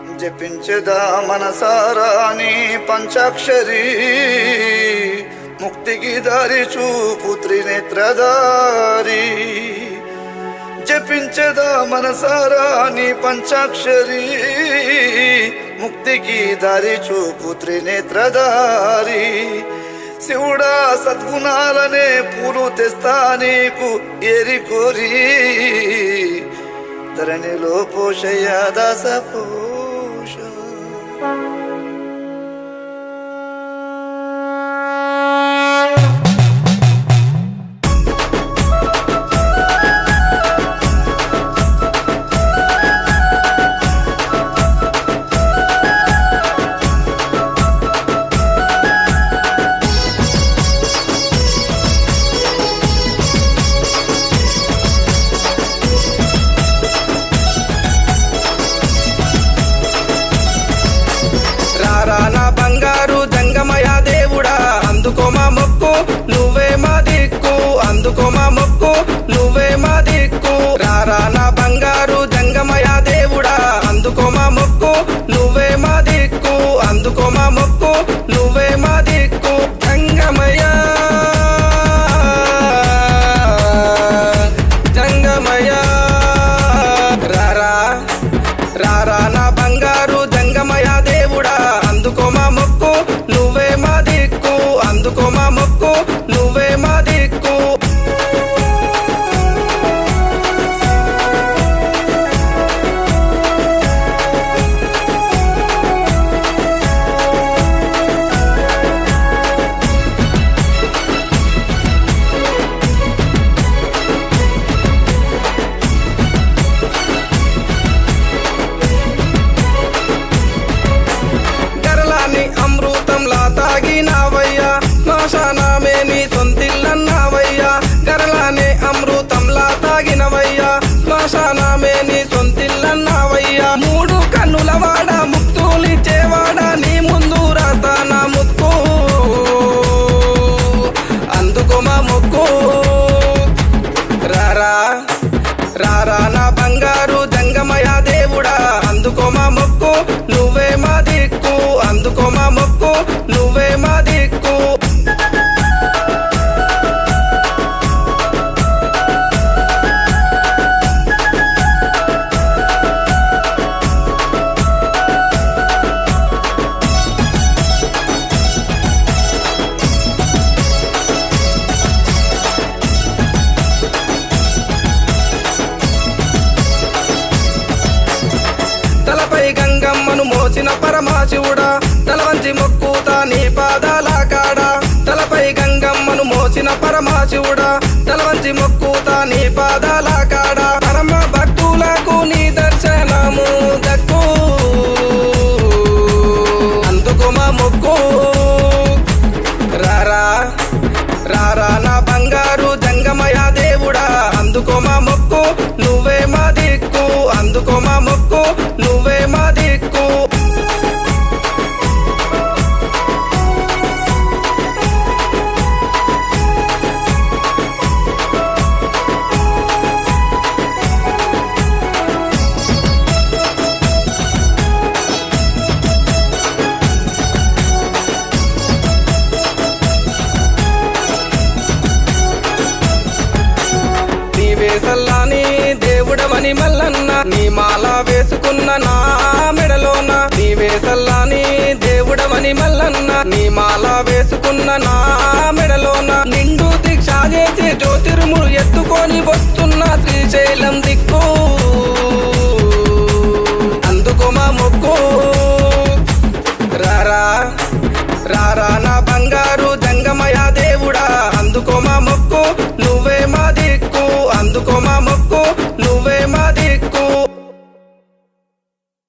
జపించదా మనసారా నీ పంచాక్షరి ముక్తికి దారి చూపు త్రినేత్రదారి జపించదా మనసారా నీ పంచాక్షరి ముక్తికి దారి చూపు త్రినేత్రదారి శివుడా సద్గుణాలనే పూలు తెస్తా నీకు ఏరి కోరి ధరణిలో పోషయ దాస పోష రారా నా బంగారు జంగమయ దేవుడా అందుకో మా మొక్కు నువ్వే మా దిక్కు అందుకో మా మొక్కు నువ్వే మా దిక్కు రారా నా బంగారు జంగమయ దేవుడా అందుకో మా మొక్కు నువ్వే మా దిక్కు అందుకో మా మొక్కు నువ్వే మా దిక్కు జంగమయ జంగమయ రారా రారా నా బంగారు జంగమయ దేవుడా అందుకో మా మొక్కు నువ్వే మా దిక్కు అందుకో మా మొక్కు నువ్వే మా దిక్కు గరలాని అమృతంలా తాగినావయ్యా శ్మశానమే నీ సొంతిల్లన్నావయ్యా గరలానే అమృతంలా తాగినవయ్యా శ్మశానమే నీ సొంతిల్లన్నావయ్యా మూడు కన్నుల వాడ ముక్తులిచ్చేవాడ నీ ముందు రాస్తా నా ముక్కు అందుకో మా ముక్కు రారా రారా నా బంగారు జంగమయ దేవుడా అందుకో మా మొక్కు నువ్వే మా దిక్కు అందుకో మా మొక్కు నువ్వే మా దిక్కు తలపై గంగమ్మను మోసిన పరమాశివుడా తల వంచి మొక్కుతా నీ పాదాల కాడ తలపై గంగమ్మను మోసిన పరమాశివుడా తల వంచి మొక్కుతా నీ పాదాల కాడ పరమ భక్తులకు నీ దర్శనము దక్కు అందుకు మా మొక్కు రారా రారా నా బంగారు జంగమయ దేవుడా అందుకో మా మొక్కు నువ్వే మా దిక్కు అందుకో మా మొక్కు నువ్వే మా దిక్కు నీవే సల్లాని దేవుడవని మల్లన్న నీ మాల వేసుకున్న నా మెడలోన నీవే సల్లాని దేవుడవని మల్లన్న నీ మాల వేసుకున్న నా మెడలోన నిండు దీక్ష చేసి జ్యోతిర్ములు ఎత్తుకొని వస్తున్న శ్రీశైలం దిక్కు